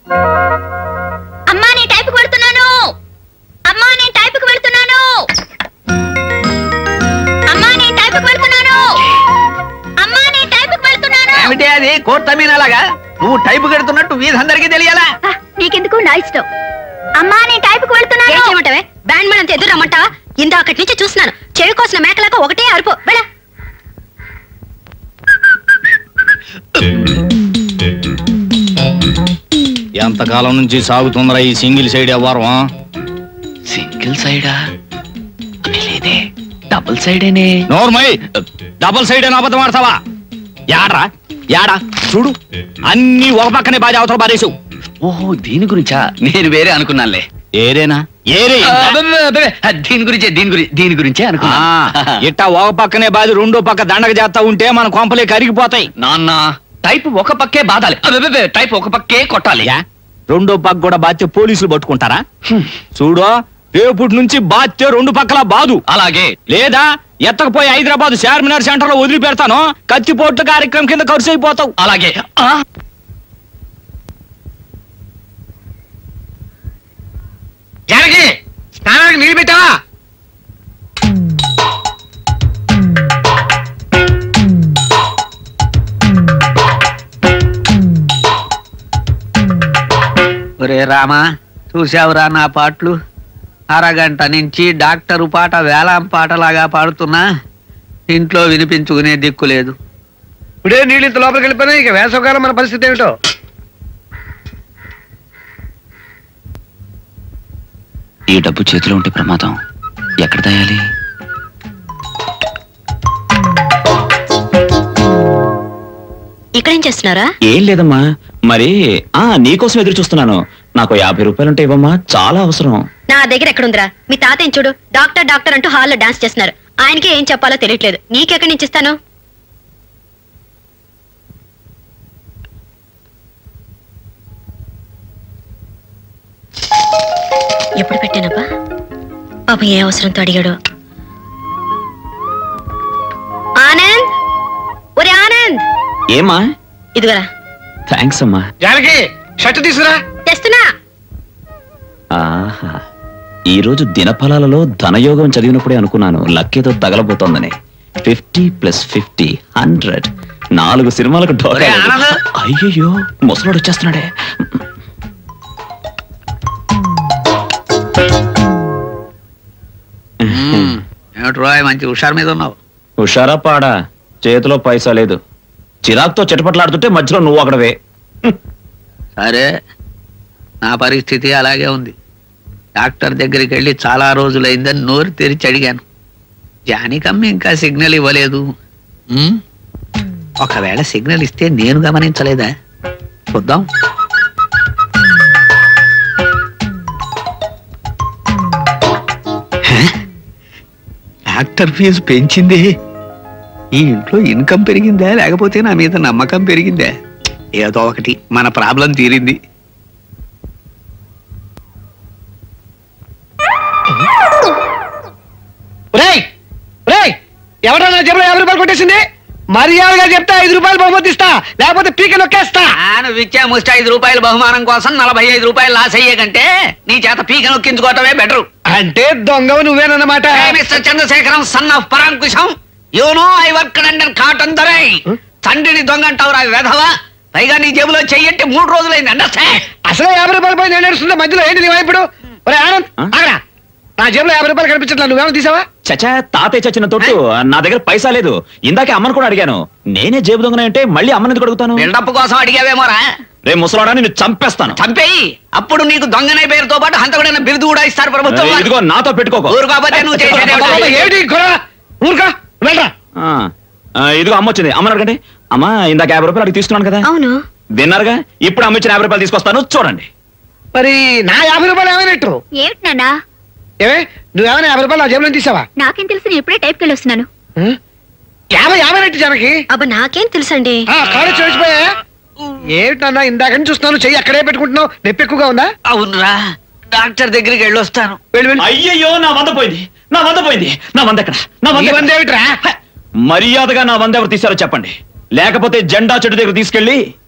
అమ్మా నేను టైపుకి వెళ్తున్నాను అమ్మా నేను టైపుకి వెళ్తున్నాను అమ్మా నేను టైపుకి వెళ్తున్నాను అమ్మా నేను టైపుకి వెళ్తున్నాను ఏమిటి అది కోర్టు తమీనలాగా నువ్వు టైపు కడుతున్నట్టు వీధందరికీ తెలియాలా ఆ, నీకెందుకు నా ఇష్టం అమ్మా నేను టైపుకి వెళ్తున్నాను ఏం చేయమంటావే బ్యాండ్ మేడం ఎదురు రమ్మంటావా ఇందాకటి నుంచి చూస్తున్నాను చెవి కోసిన మేకలాగా ఒకటే అరుపు వెళ్ళ ఎంతకాలం నుంచి సాగుతుందిరా ఈ సింగిల్ సైడ్ వ్యవహారం సింగిల్ సైడా లేదే డబుల్ సైడేనే నోర్మై డబుల్ సైడ్ అని అబద్ధం ఆడతావా యాడ్రా యాడా చూడు అన్ని ఒక పక్కనే బాజా అవతల బారేసు ఓహో దీని గురించా నేను వేరే అనుకున్నానులే ఏరేనా ఏరే ఆ, అబ్బబ్బే, అబ్బబ్బే, ఆ, దీని గురించే దీని గురి దీని గురించే అనుకున్నా ఆ, ఇట్టా ఒక పక్కనే బాది రెండో పక్క దండగ చేస్తా ఉంటే మన కొంపలే కరిగిపోతాయి నాన్న టైప్ ఒక పక్కే బాధాలి అబ్బబ్బే, టైప్ ఒక పక్కే కొట్టాలి యా, రెండో పక్క కూడా బాధ్యత పోలీసులు పట్టుకుంటారా చూడు రేపటి నుంచి బాధ్యత రెండు పక్కల బాదు అలాగే లేదా ఎత్తకపోయి హైదరాబాద్ చార్మినార్ సెంటర్ లో వదిలి పెడతాను కత్తిపోట్ల కార్యక్రమం కింద ఖర్చు అయిపోతావు అలాగే ఆ, జానకి స్నానానికి నీళ్ళు పెట్టావా ఒరే రామా చూసావురా నా పాటలు అరగంట నుంచి డాక్టరు పాట వేలాం పాటలాగా పాడుతున్నా ఇంట్లో వినిపించుకునే దిక్కు లేదు ఇప్పుడే నీళ్ళు ఇంత లోపలికి వెళ్ళిపోయినా ఇక వేసవకాలం మన పరిస్థితి ఏమిటో ఈ డబ్బు చేతిలో ఉంటే ప్రమాదం ఎక్కడ దాయాలి ఇక్కడేం చేస్తున్నారా ఏం లేదమ్మా మరి ఆ నీకోసం ఎదురు చూస్తున్నాను నాకు యాభై రూపాయలుంటే ఇవ్వమ్మా చాలా అవసరం నా దగ్గర ఎక్కడుందిరా మీ తాతయ్య చూడు డాక్టర్ డాక్టర్ అంటూ హాల్లో డాన్స్ చేస్తున్నారు ఆయనకి ఏం చెప్పాలో తెలియట్లేదు నీకెక్కడి నుంచి ఇస్తాను ఎప్పుడు పెట్టానబ్బా పాప ఏ అవసరంతో అడిగాడు ఆనంద్ ఒరే ఆనంద్ ఏమా ఇదిగోరా థ్యాంక్స్ అమ్మా జానకి షర్ట్ తీసుకురా తెస్తున్నా ఆహా ఈ రోజు దినఫలాలలో ధనయోగం చదివినప్పుడే అనుకున్నాను లక్కేదో తగలబోతోందని ఫిఫ్టీ ప్లస్ ఫిఫ్టీ హండ్రెడ్ నాలుగు సినిమాలకు ఢోకా ఒరే, లేదు. ఆనంద్! అయ్యయ్యో ముసలోడు వచ్చేస్తున్నాడే ఏమిటి రాయ్ మంచి హుషారు మీద ఉన్నావు హుషారా పాడా చేతిలో పైసా లేదు చిరాకుతో చిటపట్లాడుతుంటే మధ్యలో నువ్వు అక్కడవే సరే నా పరిస్థితి అలాగే ఉంది డాక్టర్ దగ్గరికి వెళ్ళి చాలా రోజులైందని నోరు తెరిచి అడిగాను జానికమ్మ ఇంకా సిగ్నల్ ఇవ్వలేదు ఉమ్? ఒకవేళ సిగ్నల్ ఇస్తే నేను గమనించలేదా చూద్దాం హే? డాక్టర్ ఫీజు పెంచింది ఈ ఇంట్లో ఇన్కమ్ పెరిగిందా లేకపోతే నా మీద నమ్మకం పెరిగిందా ఏదో ఒకటి మన ప్రాబ్లం తీరింది రేయ్ రేయ్ ఎవడో నా జేబులో యాభై రూపాయలు కొట్టేసింది మర్యాదగా చెప్తే ఐదు రూపాయలు బహుమతి ఇస్తా లేకపోతే పీక నొక్కేస్తా నువ్వు ఇచ్చే ముష్టి ఐదు రూపాయల బహుమానం కోసం నలభై ఐదు రూపాయలు లాస్ అయ్యే కంటే నీ చేత పీక నొక్కించుకోవటమే బెటర్ అంటే దొంగవు నువ్వేనన్నమాట mister Chandrasekharam son of Parankusam you know I work under Cotton దొరై తండ్రిని దొంగ అంటావురా వెధవా పైగా నీ జేబులో చెయ్యంటే మూడు రోజులైంది అండర్స్టాండ్ అసలే యాభై రూపాయలు పోయి నేను నడుస్తుంది మధ్యలో ఏంటి నీ ఇప్పుడు ఒరే ఆనంద్ ఆ? ఆగరా నా జేబులో యాభై రూపాయలు కనిపించట్లా నువ్వేమైనా తీసావా చచా తాతయ్య చచ్చిన తొట్టు నా దగ్గర పైసా లేదు ఇందాకే అమ్మను కూడా అడిగాను నేనే జేబు దొంగన అంటే మళ్ళీ అమ్మని ఎందుకు అడుగుతాను బిల్డప్ కోసం అడిగావేమోరా రే ముసలాడా నిన్ను చంపేస్తాను చంపేయి అప్పుడు నీకు దొంగనే పేరుతో పాటు హంతకుడైన బిరుదు కూడా ఇస్తారు ప్రభుత్వం ఏయ్, ఇదిగో నాతో పెట్టుకోకు ఊరుకోకపోతే నువ్వు చేసేది అబ్బా, ఏమిటో? ఏంటి గొడవ ఊరుకా వెళ్ళరా ఆ, ఆ, ఇదిగో అమ్మ వచ్చింది అమ్మని అడగండి అమ్మా ఇందాక యాభై రూపాయలు అడిగి తీసుకున్నాను కదా అవును విన్నారుగా ఇప్పుడు అమ్మ ఇచ్చిన యాభై రూపాయలు తీసుకొస్తాను చూడండి మరి నా యాభై రూపాయలు ఏమైనట్టు ఏమిటి నాన్నా ఏమే నువ్వేమైనా యాభై రూపాయలు నా జేబులో తీసావా నాకేం తెలుసు నేను ఇప్పుడే టైప్కి వెళ్ళి వస్తున్నాను ఆ? యాభై యాభై నెట్టు జనకి అబ్బా నాకేం తెలుసండి ఆ కాళ్ళు చూసిపోయా ఏమిటన్నా ఇందాక నుంచి చూస్తున్నాను చెయ్యి అక్కడే పెట్టుకుంటున్నావు నొప్పి ఎక్కువగా ఉందా అవునురా డాక్టర్ దగ్గరికి వెళ్ళొస్తాను వెళ్ళి వెళ్ళి అయ్యయ్యో నా వంద పోయింది నా వంద పోయింది నా వంద ఎక్కడ నా వంద ఈ ఎక్కడ? వంద ఏమిట్రా మర్యాదగా నా వంద ఎవరు తీశారో చెప్పండి లేకపోతే జెండా చెట్టు దగ్గర తీసుకెళ్లి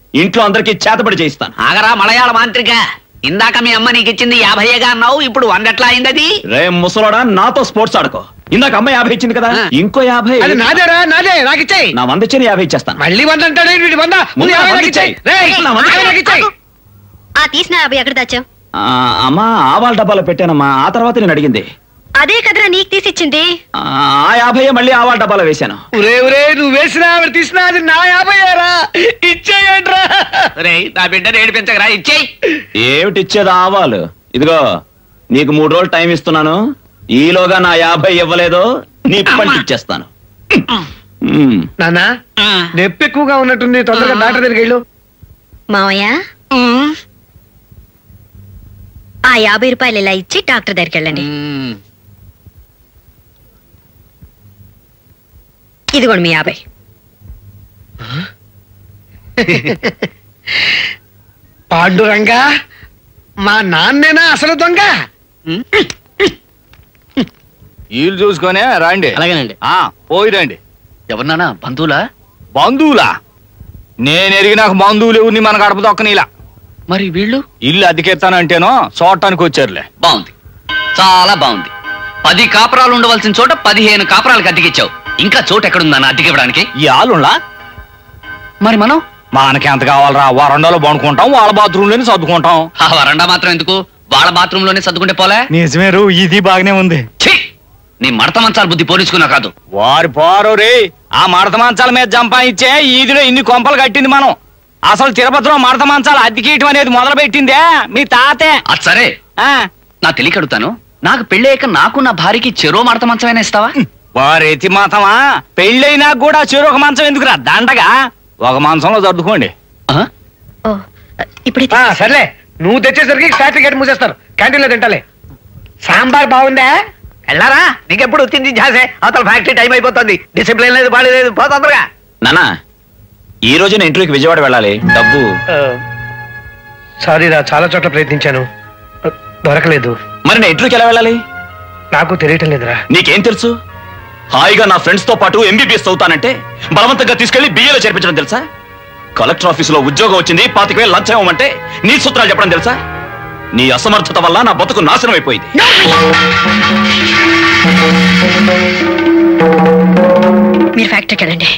ఇంట్లో అందరికీ చేతబడి చేయిస్తాను ఆగరా మలయాళ మాంత్రిక ఇందాక మీ అమ్మ నీకు ఇచ్చింది యాభైగా అన్నావు ఇప్పుడు వంద ఎట్లా అయింది అది రే ముసలోడా నాతో స్పోర్ట్స్ ఆడుకో ఇందాక అమ్మాయి యాభై ఇచ్చింది కదా ఆ. ఇంకో యాభై అది నాదేరా నాదే నాకు ఇచ్చాయి నా వంద ఇచ్చిన యాభై ఇచ్చేస్తాను మళ్ళీ వంద అంటాడు వీడి వంద ముందు ముందు యాభై వంద నాకు ఇచ్చాయి ఇచ్చేయ్. రేయ్, నా వంద యాభై నాకు ఇచ్చేయ్. ఆ తీసిన యాభై ఎక్కడ దాచావు ఆ, అమ్మా ఆవాల డబ్బాలో పెట్టానమ్మా ఆ తర్వాత నేను అడిగింది అదే కదరా నీకు తీసిచ్చింది ఆ ఆ యాభై మళ్ళీ ఆవాల డబ్బాలో వేశాను ఒరే ఒరే నువ్వు వేసిన ఆవిడ తీసిన అది నా యాభై ఏరా ఇచ్చేయంట్రా రేయ్ నా బిడ్డను ఏడిపించగరా ఇచ్చేయి ఏమిటి ఇచ్చేది ఆవాలు ఇదిగో నీకు మూడు రోజులు టైం ఇస్తున్నాను ఈలోగా నా యాభై ఇవ్వలేదో నీ పంట ఇచ్చేస్తాను ఉమ్. నానా నొప్పి ఎక్కువగా ఉన్నట్టుంది తొందరగా డాక్టర్ దగ్గరికి వెళ్ళు మావయ్య ఆ యాభై రూపాయలు ఇలా ఇచ్చి డాక్టర్ దగ్గరికి వెళ్ళండి మ్మ్. ఇదిగోండి మీ యాభై పాండురంగా మా నాన్నేనా అసలు దొంగ వీళ్ళు చూసుకొనే రండి అలాగేనండి ఆ పోయి రండి ఎవరినానా బంధువులా బంధువులా నేను ఎరిగి నాకు బంధువులు ఎవరిని మన గడప దొక్కనిలా మరి వీళ్ళు ఇల్లు అద్దెకెత్తానంటేనో చూడటానికి వచ్చారులే బాగుంది చాలా బాగుంది పది కాపురాలు ఉండవలసిన చోట పదిహేను కాపురాలకు అద్దెకిచ్చావు ఇంకా చోటు ఎక్కడుందన్న అద్దెకివ్వడానికి ఈ ఆలుండ్లా మరి మనం మనకి ఎంత కావాలరా వరండాలో పండుకుంటాం వాళ్ళ బాత్రూమ్ లోనే సర్దుకుంటాం ఆ వరండా మాత్రం ఎందుకు వాళ్ళ బాత్రూమ్ లోనే సర్దుకుంటే పోలే నిజమేరు ఇది బాగానే ఉంది ఛీ! నీ మడత మంచాలు బుద్ధి పోలీసుకున్నా కాదు వారి పోరు రే ఆ మడత మంచాల మీద జంపాయిచ్చే ఈదిలో ఇన్ని కొంపలు కట్టింది మనం అసలు తిరుపతిలో మడత మంచాలు అద్దెకేయటం అనేది మొదలు పెట్టిందే మీ తాతే అది సరే ఆ, నా తెలియక అడుగుతాను నాకు పెళ్ళయ్యాక నాకు నా భార్యకి చెరో మడత మంచమైనా ఇస్తావా వారెత్తి మాతమా పెళ్ళైనా కూడా చెరొక మంచం ఎందుకురా దండగా ఒక మంచంలో సర్దుకోండి ఆ? ఓ ఇప్పుడు ఆ, సర్లే నువ్వు తెచ్చేసరికి ఫ్యాక్టరీ గేట్ మూసేస్తారు క్యాంటీన్ లో తింటాలే సాంబార్ బాగుందా వెళ్ళారా నీకెప్పుడు తిండి జాసే అవతల ఫ్యాక్టరీ టైం అయిపోతుంది డిసిప్లిన్ లేదు బాడీ లేదు పో తొందరగా నానా ఈ రోజు నేను ఇంటర్వ్యూకి విజయవాడ వెళ్ళాలి డబ్బు సారీ రా చాలా చోట్ల ప్రయత్నించాను ఆ, దొరకలేదు మరి నేను ఇంటర్వ్యూకి ఎలా వెళ్ళాలి నాకు తెలియటం లేదురా నీకేం తెలుసు హాయిగా నా ఫ్రెండ్స్ తో పాటు ఎంబీబీఎస్ చదువుతానంటే బలవంతంగా తీసుకెళ్లి బిఏలో చేర్పించడం తెలుసా కలెక్టర్ ఆఫీసులో ఉద్యోగం వచ్చింది పాతిక వేలు లంచం ఇవ్వమంటే నీ సూత్రాలు చెప్పడం తెలుసా నీ అసమర్థత వల్ల నా బతుకు నాశనం అయిపోయింది మీరు ఫ్యాక్టరీకి వెళ్ళండి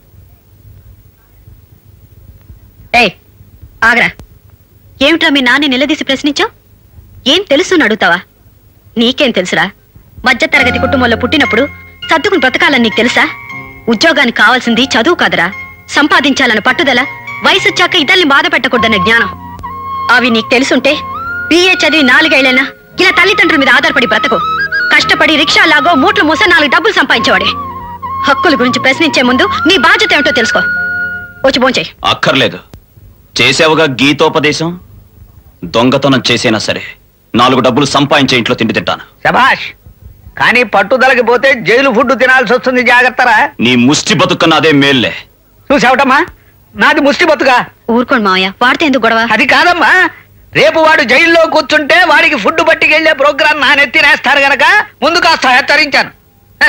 ఏయ్ ఆగరా ఏమిట్రా మీ నాన్న నిలదీసి ప్రశ్నించావు ఏం తెలుసు అని అడుగుతావా నీకేం తెలుసురా మధ్యతరగతి కుటుంబంలో పుట్టినప్పుడు సర్దుకుని బ్రతకాలని నీకు తెలుసా ఉద్యోగానికి కావాల్సింది చదువు కాదురా సంపాదించాలన్న పట్టుదల వయసు వచ్చాక ఇతరుల్ని బాధ పెట్టకూడదన్న జ్ఞానం అవి నీకు తెలుసుంటే బిఏ చదివి నాలుగేళ్లైనా ఇలా తల్లిదండ్రుల మీద ఆధారపడి బ్రతకు కష్టపడి రిక్షా లాగో మూట్లు మూస నాలుగు డబ్బులు సంపాదించేవాడే హక్కుల గురించి ప్రశ్నించే ముందు నీ బాధ్యత ఏమిటో తెలుసుకో వచ్చి భోంచేయి అక్కర్లేదు చేసావుగా గీతోపదేశం దొంగతనం చేసైనా సరే నాలుగు డబ్బులు సంపాదించే ఇంట్లో తిండి తింటాను శభాష్ కానీ పట్టుదలకి పోతే జైలు ఫుడ్ తినాల్సి వస్తుంది జాగ్రత్తరా నీ ముష్టి బతుకన్న అదే మేల్లే చూసావటమ్మా నాది ముష్టి బతుగా ఊరుకోండి మావయ్య వాడితే ఎందుకు గొడవ అది కాదమ్మా రేపు వాడు జైల్లో కూర్చుంటే వాడికి ఫుడ్ పట్టుకెళ్లే ప్రోగ్రాం నా నెత్తినేస్తారు గనక ముందు కాస్త హెచ్చరించాను హ.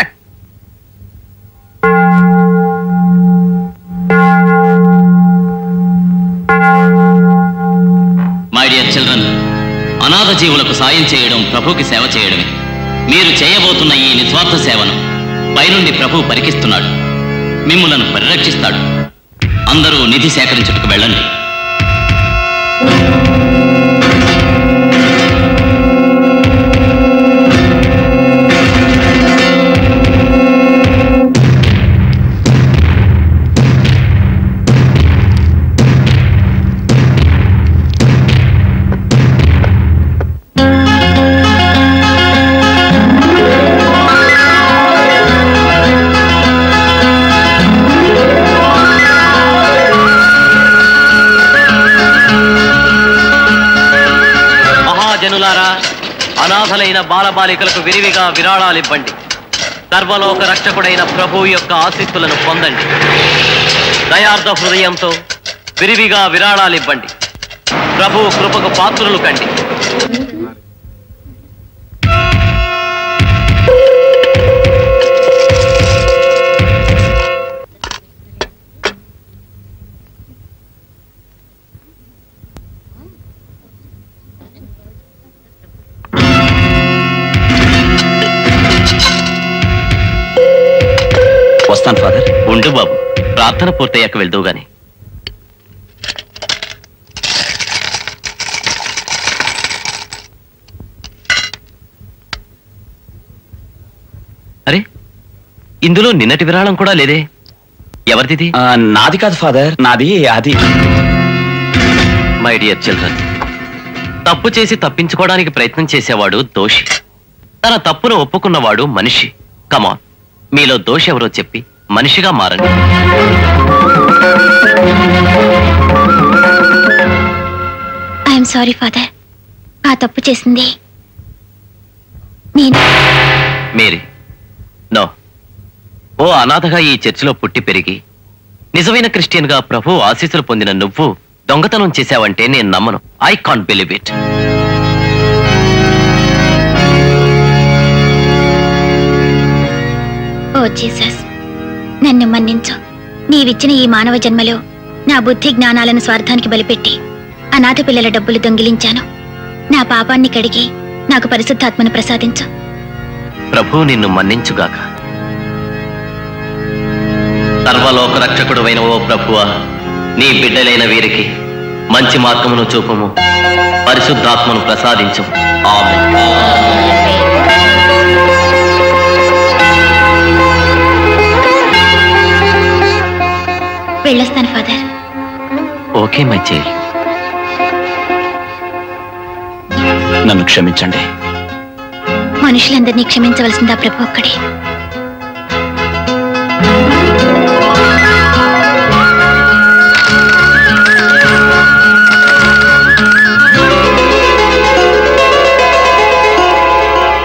మై డియర్ చిల్డ్రన్ అనాథ జీవులకు సాయం చేయడం ప్రభుకి సేవ చేయడమే మీరు చేయబోతున్న ఈ నిస్వార్థ సేవను పైనుండి ప్రభు పరికిస్తున్నాడు మిమ్ములను పరిరక్షిస్తాడు అందరూ నిధి సేకరించుటకు వెళ్ళండి మహాజనులారా అనాథలైన బాలబాలికలకు విరివిగా విరాళాలివ్వండి సర్వలోక రక్షకుడైన ప్రభు యొక్క ఆశీస్సులను పొందండి దయార్థ హృదయంతో విరివిగా విరాళాలివ్వండి ప్రభు కృపకు పాత్రులు కండి వస్తాను ఫాదర్ ఉండు బాబు ప్రార్థన పూర్తయ్యాక వెళ్దువు గాని అరే ఇందులో నిన్నటి విరాళం కూడా లేదే ఎవరిది ఆ, నాది కాదు ఫాదర్ నాది అది మై డియర్ చిల్డ్రన్ తప్పు చేసి తప్పించుకోవడానికి ప్రయత్నం చేసేవాడు దోషి తన తప్పును ఒప్పుకున్నవాడు మనిషి కమాన్ మీలో దోషి ఎవరో చెప్పి మనిషిగా మారండి ఐఎమ్ సారీ ఫాదర్ ఆ తప్పు చేసింది నేను మేరీ నో ఓ అనాథగా ఈ చర్చిలో పుట్టి పెరిగి నిజమైన క్రిస్టియన్ గా ప్రభు ఆశీస్సులు పొందిన నువ్వు దొంగతనం చేశావంటే నేను నమ్మను I can't believe it oh Jesus నన్ను మన్నించు నీవిచ్చిన ఈ మానవ జన్మలో నా బుద్ధి జ్ఞానాలను స్వార్థానికి బలిపెట్టి అనాథ పిల్లల డబ్బులు దొంగిలించాను నా పాపాన్ని కడిగి నాకు పరిశుద్ధాత్మను ప్రసాదించు ప్రభు నిన్ను మన్నించుగాక సర్వలోక రక్షకుడువైన ఓ ప్రభువా నీ బిడ్డలైన వీరికి మంచి మార్గమును చూపము పరిశుద్ధాత్మను ప్రసాదించు ఆమె వెళ్ళొస్తాను ఫాదర్ ఓకే మై చైల్డ్ నన్ను క్షమించండి మనుషులందరినీ క్షమించవలసిందా ప్రభు ఒక్కడే